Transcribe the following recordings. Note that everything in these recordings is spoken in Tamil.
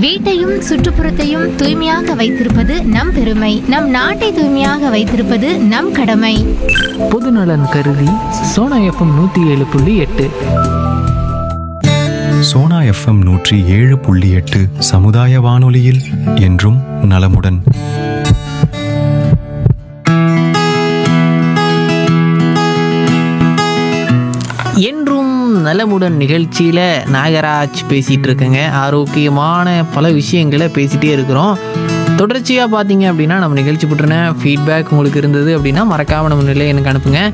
வீட்டையும் சுற்றுப்புறத்தையும் தூய்மையாக வைத்திருப்பது நம் பெருமை நம் நாட்டை தூய்மையாக வைத்திருப்பது நம் கடமை பொதுநலன் கருதி சோனா எஃப்எம் நூற்றி ஏழு புள்ளி எட்டு சோனா எஃப்எம் நூற்றி ஏழு புள்ளி எட்டு சமுதாய வானொலியில் என்றும் நலமுடன் என்றும் நலமுடன் நிகழ்ச்சியில் நாகராஜ் பேசிகிட்டு இருக்கேங்க ஆரோக்கியமான பல விஷயங்களை பேசிகிட்டே இருக்கிறோம் தொடர்ச்சியாக பார்த்தீங்க அப்படின்னா நம்ம நிகழ்ச்சி பற்றின ஃபீட்பேக் உங்களுக்கு இருந்தது அப்படின்னா மறக்காமல் நம்ம நிலையை எனக்கு அனுப்புங்க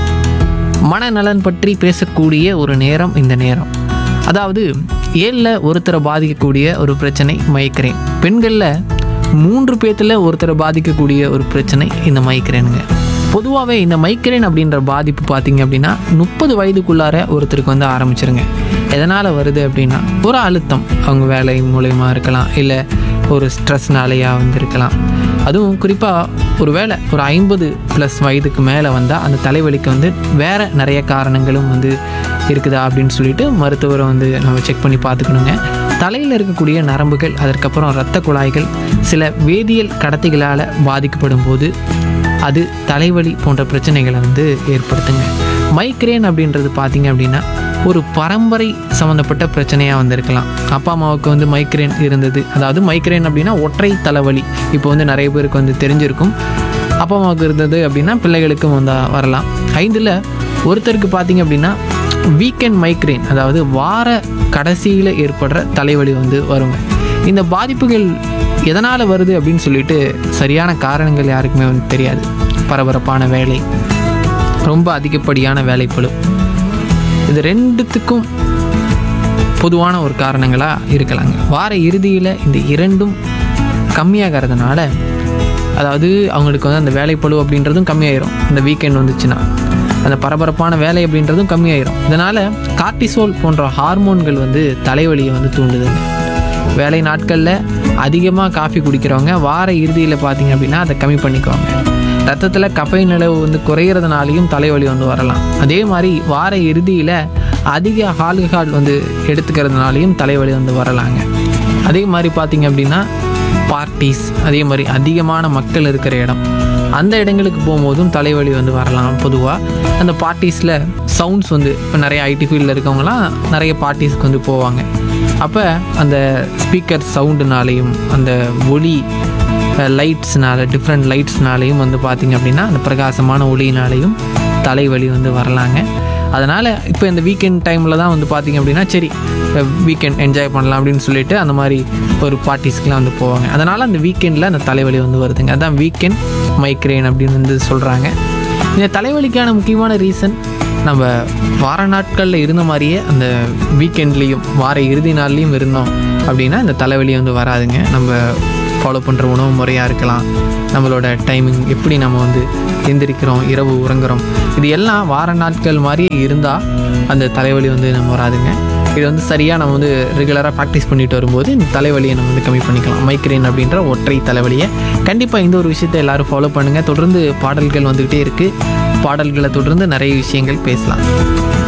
மனநலன் பற்றி பேசக்கூடிய ஒரு நேரம் இந்த நேரம் அதாவது ஏழில் ஒருத்தரை பாதிக்கக்கூடிய ஒரு பிரச்சனை மைக்ரேன் பெண்களில் மூன்று பேர்த்தில் ஒருத்தரை பாதிக்கக்கூடிய ஒரு பிரச்சனை இந்த மைக்ரேனுங்க பொதுவாகவே இந்த மைக்ரேன் அப்படின்ற பாதிப்பு பார்த்தீங்க அப்படின்னா முப்பது வயதுக்குள்ளார ஒருத்தருக்கு வந்து ஆரம்பிச்சிருங்க எதனால் வருது அப்படின்னா ஒரு அழுத்தம் அவங்க வேலை மூலயமா இருக்கலாம் இல்லை ஒரு ஸ்ட்ரெஸ்னாலேயா வந்து இருக்கலாம் அதுவும் குறிப்பாக ஒரு வேளை ஒரு ஐம்பது ப்ளஸ் வயதுக்கு மேலே வந்தால் அந்த தலைவலிக்கு வந்து வேறு நிறைய காரணங்களும் வந்து இருக்குதா அப்படின்னு சொல்லிட்டு மருத்துவரை வந்து நம்ம செக் பண்ணி பார்த்துக்கணுங்க தலையில் இருக்கக்கூடிய நரம்புகள் அதற்கப்புறம் இரத்த குழாய்கள் சில வேதியியல் கடத்திகளால் பாதிக்கப்படும் போது அது தலைவலி போன்ற பிரச்சனைகளை வந்து ஏற்படுத்துங்க மைக்ரேன் அப்படின்றது பார்த்தீங்க அப்படின்னா ஒரு பரம்பரை சம்மந்தப்பட்ட பிரச்சனையாக வந்திருக்கலாம் அப்பா அம்மாவுக்கு வந்து மைக்ரேன் இருந்தது அதாவது மைக்ரேன் அப்படின்னா ஒற்றை தலைவலி இப்போ வந்து நிறைய பேருக்கு வந்து தெரிஞ்சிருக்கும் அப்பா அம்மாவுக்கு இருந்தது அப்படின்னா பிள்ளைகளுக்கும் வந்து வரலாம் ஐந்தில் ஒருத்தருக்கு பார்த்தீங்க அப்படின்னா வீக்கெண்ட் மைக்ரேன் அதாவது வார கடைசியில் ஏற்படுற தலைவலி வந்து வருங்க இந்த பாதிப்புகள் எதனால் வருது அப்படின்னு சொல்லிட்டு சரியான காரணங்கள் யாருக்குமே வந்து தெரியாது பரபரப்பான வேலை ரொம்ப அதிகப்படியான வேலைப்பளு இது ரெண்டுத்துக்கும் பொதுவான ஒரு காரணங்களாக இருக்கலாங்க வார இறுதியில் இந்த இரண்டும் கம்மியாகிறதுனால அதாவது அவங்களுக்கு வந்து அந்த வேலைப்பளு அப்படின்றதும் கம்மியாயிரும் இந்த வீக்கெண்ட் வந்துச்சுன்னா அந்த பரபரப்பான வேலை அப்படின்றதும் கம்மியாயிரும் இதனால் கார்டிசோல் போன்ற ஹார்மோன்கள் வந்து தலைவலியை வந்து தூண்டுதுங்க வேலை நாட்களில் அதிகமாக காஃபி குடிக்கிறவங்க வார இறுதியில் பார்த்தீங்க அப்படின்னா அதை கம்மி பண்ணிக்குவாங்க ரத்தத்தில் கஃபைன் அளவு வந்து குறையிறதுனாலையும் தலைவலி வந்து வரலாம் அதே மாதிரி வார இறுதியில் அதிக ஆல்கஹால் வந்து எடுத்துக்கிறதுனாலையும் தலைவலி வந்து வரலாங்க அதே மாதிரி பார்த்தீங்க அப்படின்னா பார்ட்டிஸ் அதே மாதிரி அதிகமான மக்கள் இருக்கிற இடம் அந்த இடங்களுக்கு போகும்போதும் தலைவலி வந்து வரலாம் பொதுவாக அந்த பார்ட்டிஸில் சவுண்ட்ஸ் வந்து இப்போ நிறைய ஐடி ஃபீல்டில் இருக்கவங்கலாம் நிறைய பார்ட்டிஸ்க்கு வந்து போவாங்க அப்போ அந்த ஸ்பீக்கர் சவுண்டுனாலையும் அந்த ஒளி லைட்ஸ்னால டிஃப்ரெண்ட் லைட்ஸ்னாலையும் வந்து பார்த்திங்க அப்படின்னா அந்த பிரகாசமான ஒளியினாலையும் தலைவலி வந்து வரலாங்க அதனால் இப்போ இந்த வீக்கெண்ட் டைமில் தான் வந்து பார்த்திங்க அப்படின்னா சரி வீக்கெண்ட் என்ஜாய் பண்ணலாம் அப்படின்னு சொல்லிட்டு அந்த மாதிரி ஒரு பார்ட்டிஸ்க்கெலாம் வந்து போவாங்க அதனால் அந்த வீக்கெண்டில் அந்த தலைவலி வந்து வருதுங்க அதான் வீக்கெண்ட் மைக்ரேன் அப்படின்னு வந்து சொல்கிறாங்க இந்த தலைவலிக்கான முக்கியமான ரீசன் நம்ம வார நாட்களில் இருந்த மாதிரியே அந்த வீக்கெண்ட்லேயும் வார இறுதி நாள்லேயும் இருந்தோம் அப்படின்னா இந்த தலைவலி வந்து வராதுங்க நம்ம ஃபாலோ பண்ணுற உணவு முறையாக இருக்கலாம் நம்மளோட டைமிங் எப்படி நம்ம வந்து எந்திரிக்கிறோம் இரவு உறங்குறோம் இது எல்லாம் வார நாட்கள் மாதிரியே இருந்தால் அந்த தலைவலி வந்து நம்ம வராதுங்க இது வந்து சரியாக நம்ம வந்து ரெகுலராக ப்ராக்டிஸ் பண்ணிட்டு வரும்போது இந்த தலைவலியை நம்ம வந்து கம்மி பண்ணிக்கலாம் மைக்ரேன் அப்படின்ற ஒற்றை தலைவலியை கண்டிப்பாக இந்த ஒரு விஷயத்தை எல்லாரும் ஃபாலோ பண்ணுங்கள் தொடர்ந்து பாடல்கள் வந்துக்கிட்டே இருக்குது பாடல்களை தொடர்ந்து நிறைய விஷயங்கள் பேசலாம்